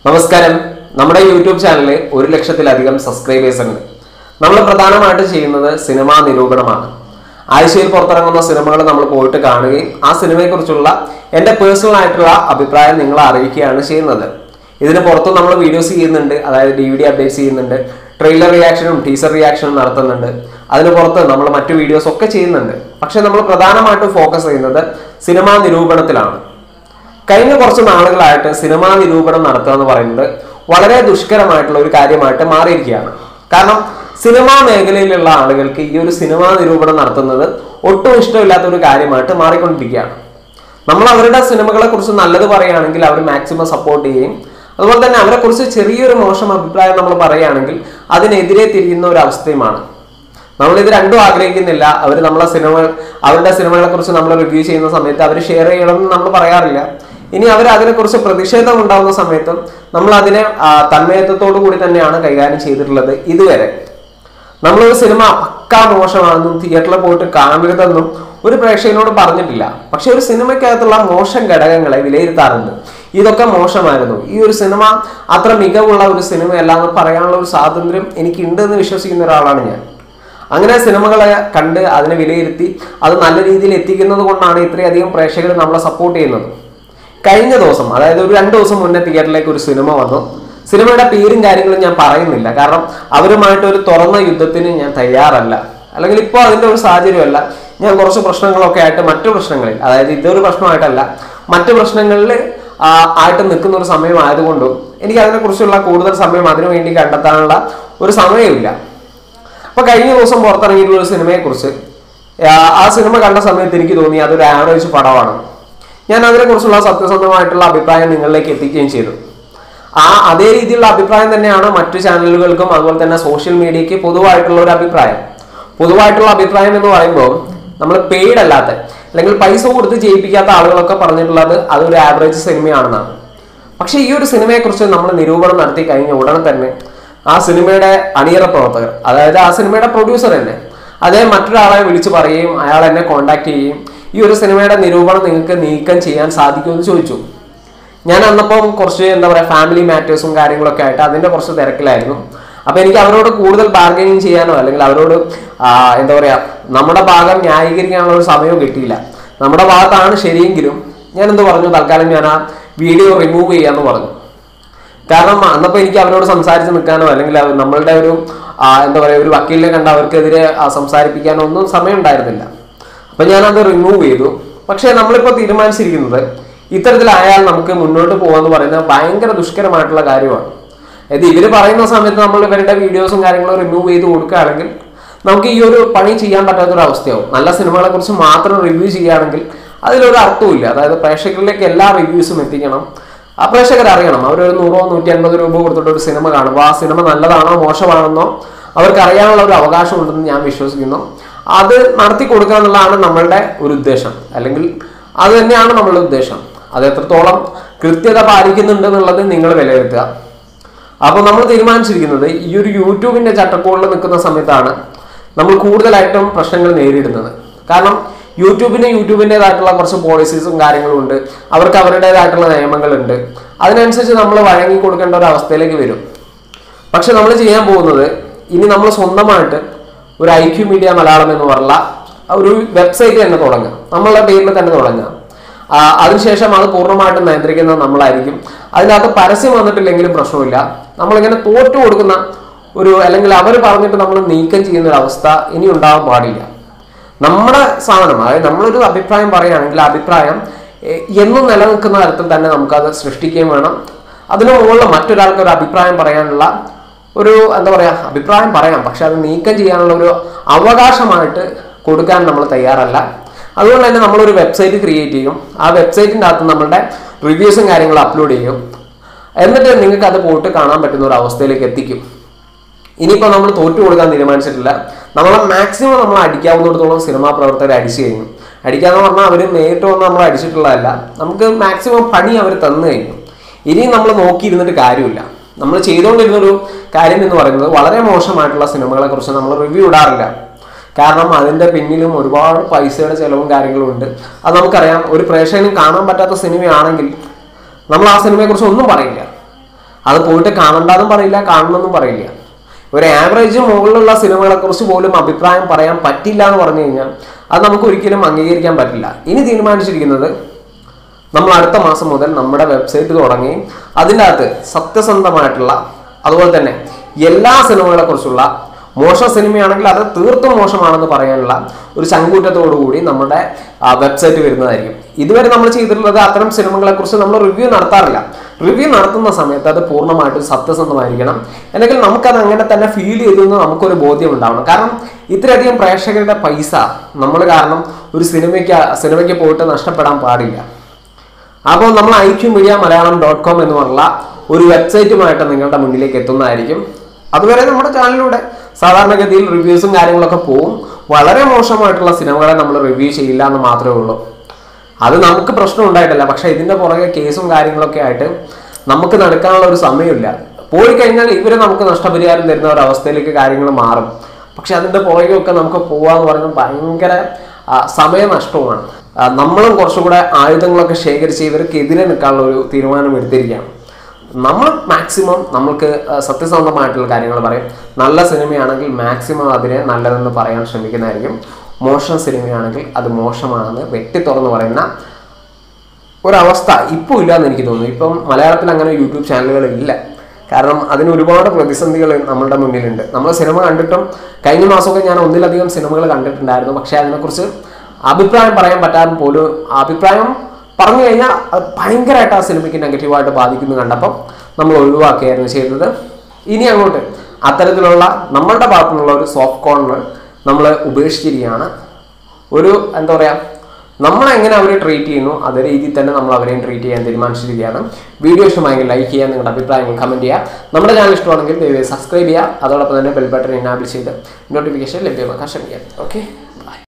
നമസ്കാരം നമ്മുടെ യൂട്യൂബ് ചാനലിൽ ഒരു ലക്ഷത്തിലധികം സബ്സ്ക്രൈബേഴ്സ് ഉണ്ട് നമ്മൾ പ്രധാനമായിട്ട് ചെയ്യുന്നത് സിനിമാ നിരൂപണമാണ് ആഴ്ചയിൽ പുറത്തിറങ്ങുന്ന സിനിമകൾ നമ്മൾ പോയിട്ട് കാണുകയും ആ സിനിമയെക്കുറിച്ചുള്ള എൻ്റെ പേഴ്സണൽ ആയിട്ടുള്ള അഭിപ്രായം നിങ്ങളെ അറിയിക്കുകയാണ് ചെയ്യുന്നത് ഇതിന് പുറത്തും നമ്മൾ വീഡിയോസ് ചെയ്യുന്നുണ്ട് അതായത് ഡി വി ഡി അപ്ഡേറ്റ്സ് ചെയ്യുന്നുണ്ട് ട്രെയിലർ റിയാക്ഷനും ടീസർ റിയാക്ഷനും നടത്തുന്നുണ്ട് അതിന് പുറത്ത് നമ്മൾ മറ്റു വീഡിയോസ് ഒക്കെ ചെയ്യുന്നുണ്ട് പക്ഷെ നമ്മൾ പ്രധാനമായിട്ടും ഫോക്കസ് ചെയ്യുന്നത് സിനിമാ നിരൂപണത്തിലാണ് കഴിഞ്ഞ കുറച്ച് നാളുകളായിട്ട് സിനിമാ നിരൂപണം നടത്തുക എന്ന് പറയുന്നത് വളരെ ദുഷ്കരമായിട്ടുള്ള ഒരു കാര്യമായിട്ട് മാറിയിരിക്കുകയാണ് കാരണം സിനിമാ മേഖലയിലുള്ള ആളുകൾക്ക് ഈ ഒരു സിനിമാ നിരൂപണം നടത്തുന്നത് ഒട്ടും ഇഷ്ടമില്ലാത്ത ഒരു കാര്യമായിട്ട് മാറിക്കൊണ്ടിരിക്കുകയാണ് നമ്മൾ അവരുടെ സിനിമകളെ കുറിച്ച് നല്ലത് പറയുകയാണെങ്കിൽ അവർ മാക്സിമം സപ്പോർട്ട് ചെയ്യുകയും അതുപോലെ തന്നെ അവരെ കുറിച്ച് ചെറിയൊരു മോശം അഭിപ്രായം നമ്മൾ പറയുകയാണെങ്കിൽ അതിനെതിരെ തിരിയുന്ന ഒരു അവസ്ഥയുമാണ് നമ്മൾ ഇത് രണ്ടും ആഗ്രഹിക്കുന്നില്ല അവർ നമ്മളെ സിനിമകൾ അവരുടെ സിനിമകളെ കുറിച്ച് നമ്മൾ റിവ്യൂ ചെയ്യുന്ന സമയത്ത് അവർ ഷെയർ ചെയ്യണമെന്ന് നമ്മൾ പറയാറില്ല ഇനി അവർ അതിനെക്കുറിച്ച് പ്രതിഷേധം ഉണ്ടാകുന്ന സമയത്തും നമ്മൾ അതിനെ ആ, തന്മയത്വത്തോടു കൂടി തന്നെയാണ് കൈകാര്യം ചെയ്തിട്ടുള്ളത് ഇതുവരെ നമ്മളൊരു സിനിമ പക്കാ മോശമാണെന്നും തിയേറ്ററിൽ പോയിട്ട് കാണരുതെന്നും ഒരു പ്രേക്ഷകനോട് പറഞ്ഞിട്ടില്ല പക്ഷെ ഒരു സിനിമയ്ക്കകത്തുള്ള മോശം ഘടകങ്ങളെ വിലയിരുത്താറുണ്ട് ഇതൊക്കെ മോശമായിരുന്നു ഈ ഒരു സിനിമ അത്ര മികവുള്ള ഒരു സിനിമയല്ല എന്ന് പറയാനുള്ള ഒരു സ്വാതന്ത്ര്യം എനിക്കുണ്ട് എന്ന് വിശ്വസിക്കുന്ന ഒരാളാണ് ഞാൻ അങ്ങനെ സിനിമകളെ കണ്ട് അതിനെ വിലയിരുത്തി അത് നല്ല രീതിയിൽ എത്തിക്കുന്നത് കൊണ്ടാണ് ഇത്രയധികം പ്രേക്ഷകർ നമ്മളെ സപ്പോർട്ട് ചെയ്യുന്നത് കഴിഞ്ഞ ദിവസം അതായത് ഒരു രണ്ട് ദിവസം മുന്നേ തിയേറ്ററിലേക്ക് ഒരു സിനിമ വന്നു സിനിമയുടെ പേരും കാര്യങ്ങളും ഞാൻ പറയുന്നില്ല കാരണം അവരുമായിട്ട് ഒരു തുറന്ന യുദ്ധത്തിന് ഞാൻ തയ്യാറല്ല അല്ലെങ്കിൽ ഇപ്പോൾ അതിന്റെ ഒരു സാഹചര്യമല്ല ഞാൻ കുറച്ച് പ്രശ്നങ്ങളൊക്കെ ആയിട്ട് മറ്റു പ്രശ്നങ്ങളിൽ അതായത് ഇതൊരു പ്രശ്നമായിട്ടല്ല മറ്റു പ്രശ്നങ്ങളിൽ ആ, ആയിട്ട് നിൽക്കുന്ന ഒരു സമയം ആയതുകൊണ്ടും എനിക്ക് അതിനെക്കുറിച്ചുള്ള കൂടുതൽ സമയം അതിനു വേണ്ടി കണ്ടെത്താനുള്ള ഒരു സമയമില്ല അപ്പൊ കഴിഞ്ഞ ദിവസം പുറത്തിറങ്ങിയിട്ടുള്ള ഒരു സിനിമയെ കുറിച്ച് ആ സിനിമ കണ്ട സമയത്ത് എനിക്ക് തോന്നി അതൊരു ആവറേജ് പടമാണ് ഞാൻ അതിനെക്കുറിച്ചുള്ള സത്യസന്ധമായിട്ടുള്ള അഭിപ്രായം നിങ്ങളിലേക്ക് എത്തിക്കുകയും ചെയ്തു ആ അതേ രീതിയിലുള്ള അഭിപ്രായം തന്നെയാണ് മറ്റു ചാനലുകൾക്കും അതുപോലെ തന്നെ സോഷ്യൽ മീഡിയയ്ക്ക് പൊതുവായിട്ടുള്ള ഒരു അഭിപ്രായം പൊതുവായിട്ടുള്ള അഭിപ്രായം എന്ന് പറയുമ്പോൾ നമ്മൾ പെയ്ഡ് അല്ലാത്ത അല്ലെങ്കിൽ പൈസ കൊടുത്ത് ജയിപ്പിക്കാത്ത ആളുകളൊക്കെ പറഞ്ഞിട്ടുള്ളത് അതൊരു ആവറേജ് സിനിമയാണെന്നാണ് പക്ഷേ ഈ ഒരു സിനിമയെക്കുറിച്ച് നമ്മൾ നിരൂപണം നടത്തി കഴിഞ്ഞ ഉടനെ തന്നെ ആ സിനിമയുടെ അണിയറ പ്രവർത്തകർ അതായത് ആ സിനിമയുടെ പ്രൊഡ്യൂസർ തന്നെ അതേ മറ്റൊരാളെ വിളിച്ചു പറയുകയും അയാൾ എന്നെ കോണ്ടാക്ട് ചെയ്യുകയും ഈ ഒരു സിനിമയുടെ നിരൂപണം നിങ്ങൾക്ക് നീക്കം ചെയ്യാൻ സാധിക്കുമെന്ന് ചോദിച്ചു ഞാൻ അന്നപ്പം കുറച്ച് എന്താ പറയുക ഫാമിലി മാറ്റേഴ്സും കാര്യങ്ങളൊക്കെ ആയിട്ട് അതിന്റെ കുറച്ച് തിരക്കിലായിരുന്നു അപ്പൊ എനിക്ക് അവരോട് കൂടുതൽ ബാർഗനിങ് ചെയ്യാനോ അല്ലെങ്കിൽ അവരോട് ആ, എന്താ പറയാ നമ്മുടെ ഭാഗം ന്യായീകരിക്കാനുള്ള ഒരു സമയവും കിട്ടിയില്ല നമ്മുടെ ഭാഗത്താണ് ശരിയെങ്കിലും ഞാൻ എന്ത് പറഞ്ഞു തൽക്കാലം ഞാൻ ആ വീഡിയോ റിമൂവ് ചെയ്യാന്ന് പറഞ്ഞു കാരണം അന്നപ്പോൾ എനിക്ക് അവരോട് സംസാരിച്ച് നിൽക്കാനോ അല്ലെങ്കിൽ അവർ നമ്മളുടെ ഒരു ആ, എന്താ പറയുക ഒരു വക്കീലിനെ കണ്ട് അവർക്കെതിരെ ആ, സംസാരിപ്പിക്കാനോ ഒന്നും സമയം ഉണ്ടായിരുന്നില്ല അപ്പൊ ഞാനത് റിമൂവ് ചെയ്തു പക്ഷേ നമ്മളിപ്പോൾ തീരുമാനിച്ചിരിക്കുന്നത് ഇത്തരത്തിലായാൽ നമുക്ക് മുന്നോട്ട് പോകാന്ന് പറയുന്നത് ഭയങ്കര ദുഷ്കരമായിട്ടുള്ള കാര്യമാണ് അതായത് ഇവര് പറയുന്ന സമയത്ത് നമ്മൾ ഇവരുടെ വീഡിയോസും കാര്യങ്ങളും റിമൂവ് ചെയ്ത് കൊടുക്കുകയാണെങ്കിൽ നമുക്ക് ഈ ഒരു പണി ചെയ്യാൻ പറ്റാത്തൊരു അവസ്ഥയാവും നല്ല സിനിമകളെ കുറിച്ച് മാത്രം റിവ്യൂ ചെയ്യുകയാണെങ്കിൽ അതിലൊരു അർത്ഥമില്ല അതായത് പ്രേക്ഷകരിലേക്ക് എല്ലാ റിവ്യൂസും എത്തിക്കണം ആ പ്രേക്ഷകർ അറിയണം അവരൊരു നൂറോ നൂറ്റി അൻപത് രൂപ കൊടുത്തിട്ട് ഒരു സിനിമ കാണുമ്പോൾ ആ സിനിമ നല്ലതാണോ മോശമാണെന്നോ അവർക്ക് അറിയാനുള്ള ഒരു അവകാശം ഉണ്ടെന്ന് ഞാൻ വിശ്വസിക്കുന്നു അത് നടത്തി കൊടുക്കുക എന്നുള്ളതാണ് നമ്മളുടെ ഒരു ഉദ്ദേശം അല്ലെങ്കിൽ അത് തന്നെയാണ് നമ്മളുടെ ഉദ്ദേശം അത് എത്രത്തോളം കൃത്യത പാലിക്കുന്നുണ്ട് എന്നുള്ളത് നിങ്ങൾ വിലയിരുത്തുക അപ്പോൾ നമ്മൾ തീരുമാനിച്ചിരിക്കുന്നത് ഈ ഒരു യൂട്യൂബിന്റെ ചട്ടക്കൂടിൽ നിൽക്കുന്ന സമയത്താണ് നമ്മൾ കൂടുതലായിട്ടും പ്രശ്നങ്ങൾ നേരിടുന്നത് കാരണം യൂട്യൂബിന് യൂട്യൂബിൻ്റെതായിട്ടുള്ള കുറച്ച് പോളിസീസും കാര്യങ്ങളും ഉണ്ട് അവർക്ക് അവരുടേതായിട്ടുള്ള നിയമങ്ങളുണ്ട് അതിനനുസരിച്ച് നമ്മൾ വഴങ്ങി കൊടുക്കേണ്ട ഒരു അവസ്ഥയിലേക്ക് വരും പക്ഷെ നമ്മൾ ചെയ്യാൻ പോകുന്നത് ഇനി നമ്മൾ സ്വന്തമായിട്ട് ഒരു ഐ ക്യു മീഡിയ മലയാളം എന്ന് പറഞ്ഞ ഒരു വെബ്സൈറ്റ് തന്നെ തുടങ്ങുക നമ്മളുടെ പേരിൽ തന്നെ തുടങ്ങുക ആ, അതിനുശേഷം അത് പൂർണ്ണമായിട്ടും നിയന്ത്രിക്കുന്നത് നമ്മളായിരിക്കും അതിനകത്ത് പരസ്യം വന്നിട്ടില്ലെങ്കിലും പ്രശ്നമില്ല നമ്മളിങ്ങനെ തോറ്റു കൊടുക്കുന്ന ഒരു അല്ലെങ്കിൽ അവർ പറഞ്ഞിട്ട് നമ്മൾ നീക്കം ചെയ്യുന്ന ഒരു അവസ്ഥ ഇനി ഉണ്ടാവാൻ പാടില്ല നമ്മുടെ സാധനം അതായത് നമ്മളൊരു അഭിപ്രായം പറയുകയാണെങ്കിൽ ആ അഭിപ്രായം എ- എന്നും നിലനിൽക്കുന്ന തരത്തിൽ തന്നെ നമുക്കത് സൃഷ്ടിക്കുകയും വേണം അതിനു മുകളിൽ മറ്റൊരാൾക്ക് ഒരു അഭിപ്രായം പറയാനുള്ള ഒരു എന്താ പറയാ അഭിപ്രായം പറയാം പക്ഷെ അത് നീക്കം ചെയ്യാനുള്ള ഒരു അവകാശമായിട്ട് കൊടുക്കാൻ നമ്മൾ തയ്യാറല്ല അതുകൊണ്ട് തന്നെ നമ്മളൊരു വെബ്സൈറ്റ് ക്രിയേറ്റ് ചെയ്യും ആ വെബ്സൈറ്റിൻ്റെ അകത്ത് നമ്മളുടെ റിവ്യൂസും കാര്യങ്ങളും അപ്ലോഡ് ചെയ്യും എന്നിട്ട് നിങ്ങൾക്ക് അത് പോയിട്ട് കാണാൻ പറ്റുന്ന ഒരു അവസ്ഥയിലേക്ക് എത്തിക്കും ഇനിയിപ്പോൾ നമ്മൾ തോറ്റു കൊടുക്കാൻ തീരുമാനിച്ചിട്ടില്ല നമ്മളെ മാക്സിമം നമ്മൾ അടിക്കാവുന്നിടത്തോളം സിനിമാ പ്രവർത്തകരെ അടിച്ചു കഴിഞ്ഞു അടിക്കാന്ന് പറഞ്ഞാൽ അവർ നേരിട്ട് വന്ന് നമ്മൾ അടിച്ചിട്ടുള്ളതല്ല നമുക്ക് മാക്സിമം പണി അവർ തന്നു കഴിഞ്ഞു ഇനിയും നമ്മൾ നോക്കിയിരുന്നിട്ട് കാര്യമില്ല നമ്മൾ ചെയ്തുകൊണ്ടിരുന്നൊരു കാര്യം എന്ന് പറയുന്നത് വളരെ മോശമായിട്ടുള്ള സിനിമകളെ കുറിച്ച് നമ്മൾ റിവ്യൂ ഇടാറില്ല കാരണം അതിന്റെ പിന്നിലും ഒരുപാട് പൈസയുടെ ചെലവും കാര്യങ്ങളും ഉണ്ട് അത് നമുക്കറിയാം ഒരു പ്രേക്ഷകനും കാണാൻ പറ്റാത്ത സിനിമയാണെങ്കിൽ നമ്മൾ ആ സിനിമയെക്കുറിച്ച് ഒന്നും പറയില്ല അത് പോയിട്ട് കാണണ്ടെന്നും പറയില്ല കാണണമെന്നും പറയില്ല ഒരു ആവറേജ് മുകളിലുള്ള സിനിമകളെ കുറിച്ച് പോലും അഭിപ്രായം പറയാൻ പറ്റില്ല എന്ന് പറഞ്ഞു കഴിഞ്ഞാൽ അത് നമുക്ക് ഒരിക്കലും അംഗീകരിക്കാൻ പറ്റില്ല ഇനി തീരുമാനിച്ചിരിക്കുന്നത് നമ്മൾ അടുത്ത മാസം മുതൽ നമ്മുടെ വെബ്സൈറ്റ് തുടങ്ങി അതിൻ്റെ അകത്ത് സത്യസന്ധമായിട്ടുള്ള അതുപോലെ തന്നെ എല്ലാ സിനിമകളെ കുറിച്ചുള്ള മോശം സിനിമയാണെങ്കിൽ അത് തീർത്തും മോശമാണെന്ന് പറയാനുള്ള ഒരു ചങ്കൂറ്റത്തോടു കൂടി നമ്മുടെ വെബ്സൈറ്റ് വരുന്നതായിരിക്കും ഇതുവരെ നമ്മൾ ചെയ്തിട്ടുള്ളത് അത്തരം സിനിമകളെ കുറിച്ച് നമ്മൾ റിവ്യൂ നടത്താറില്ല റിവ്യൂ നടത്തുന്ന സമയത്ത് അത് പൂർണ്ണമായിട്ടും സത്യസന്ധമായിരിക്കണം അല്ലെങ്കിൽ നമുക്കത് അങ്ങനെ തന്നെ ഫീൽ ചെയ്തു എന്ന് നമുക്കൊരു ബോധ്യം ഉണ്ടാവണം കാരണം ഇത്രയധികം പ്രേക്ഷകരുടെ പൈസ നമ്മൾ കാരണം ഒരു സിനിമയ്ക്ക് സിനിമയ്ക്ക് പോയിട്ട് നഷ്ടപ്പെടാൻ പാടില്ല അപ്പോൾ നമ്മൾ I Q media Malayalam dot com എന്ന് പറഞ്ഞുള്ള ഒരു വെബ്സൈറ്റുമായിട്ട് നിങ്ങളുടെ മുന്നിലേക്ക് എത്തുന്നതായിരിക്കും അതുവരെ നമ്മുടെ ചാനലിലൂടെ സാധാരണഗതിയിൽ റിവ്യൂസും കാര്യങ്ങളൊക്കെ പോവും വളരെ മോശമായിട്ടുള്ള സിനിമകളെ നമ്മൾ റിവ്യൂ ചെയ്യില്ല എന്ന് മാത്രമേ ഉള്ളൂ അത് നമുക്ക് പ്രശ്നം ഉണ്ടായിട്ടില്ല പക്ഷെ ഇതിന്റെ പുറകെ കേസും കാര്യങ്ങളൊക്കെ ആയിട്ട് നമുക്ക് നടക്കാനുള്ള ഒരു സമയമില്ല പോയി കഴിഞ്ഞാൽ ഇവര് നമുക്ക് നഷ്ടപരിഹാരം തരുന്ന ഒരു അവസ്ഥയിലേക്ക് കാര്യങ്ങൾ മാറും പക്ഷെ അതിന്റെ പുറകെയൊക്കെ നമുക്ക് പോവാന്ന് പറയുന്നത് ഭയങ്കര ആ, സമയനഷ്ടവുമാണ് ആ, നമ്മളും കുറച്ചുകൂടെ ആയുധങ്ങളൊക്കെ ശേഖരിച്ച് ഇവർക്കെതിരെ നിൽക്കാനുള്ള ഒരു തീരുമാനം എടുത്തിരിക്കുകയാണ് നമ്മൾ മാക്സിമം നമുക്ക് ആ, സത്യസന്ധമായിട്ടുള്ള കാര്യങ്ങൾ പറയും നല്ല സിനിമയാണെങ്കിൽ മാക്സിമം അതിനെ നല്ലതെന്ന് പറയാൻ ശ്രമിക്കുന്നതായിരിക്കും മോശം സിനിമയാണെങ്കിൽ അത് മോശമാണെന്ന് വെട്ടി തുറന്ന് പറയുന്ന ഒരവസ്ഥ ഇപ്പോൾ ഇല്ല എന്ന് എനിക്ക് തോന്നുന്നു ഇപ്പം മലയാളത്തിൽ അങ്ങനെ യൂട്യൂബ് ചാനലുകൾ ഇല്ല കാരണം അതിന് ഒരുപാട് പ്രതിസന്ധികൾ നമ്മളുടെ മുന്നിലുണ്ട് നമ്മൾ സിനിമ കണ്ടിട്ടും കഴിഞ്ഞ മാസമൊക്കെ ഞാൻ ഒന്നിലധികം സിനിമകൾ കണ്ടിട്ടുണ്ടായിരുന്നു പക്ഷേ അതിനെക്കുറിച്ച് അഭിപ്രായം പറയാൻ പറ്റാൻ പോലും അഭിപ്രായം പറഞ്ഞു കഴിഞ്ഞാൽ അത് ഭയങ്കരമായിട്ട് ആ സിനിമയ്ക്ക് നെഗറ്റീവായിട്ട് ബാധിക്കുന്നു കണ്ടപ്പം നമ്മൾ ഒഴിവാക്കുകയായിരുന്നു ചെയ്തത് ഇനി അങ്ങോട്ട് അത്തരത്തിലുള്ള നമ്മളുടെ ഭാഗത്തു നിന്നുള്ള ഒരു സോഫ്റ്റ് കോർണർ നമ്മൾ ഉപേക്ഷിച്ചിരിക്കുകയാണ് ഒരു എന്താ പറയുക നമ്മളെങ്ങനെ അവരെ ട്രീറ്റ് ചെയ്യുന്നു അതേ രീതിയിൽ തന്നെ നമ്മൾ അവരെയും ട്രീറ്റ് ചെയ്യാൻ തീരുമാനിച്ചിരിക്കുകയാണ് വീഡിയോ ഇഷ്ടമായെങ്കിൽ ലൈക്ക് ചെയ്യുക നിങ്ങളുടെ അഭിപ്രായങ്ങൾ കമൻറ്റ് ചെയ്യുക നമ്മുടെ ചാനൽ ഇഷ്ടമാണെങ്കിൽ ദയവായി സബ്സ്ക്രൈബ് ചെയ്യുക അതോടൊപ്പം തന്നെ ബെൽ ബട്ടൺ ഇനാബിൾ ചെയ്ത് നോട്ടിഫിക്കേഷൻ ലഭ്യമാക്കാൻ ശ്രമിക്കുക ഓക്കെ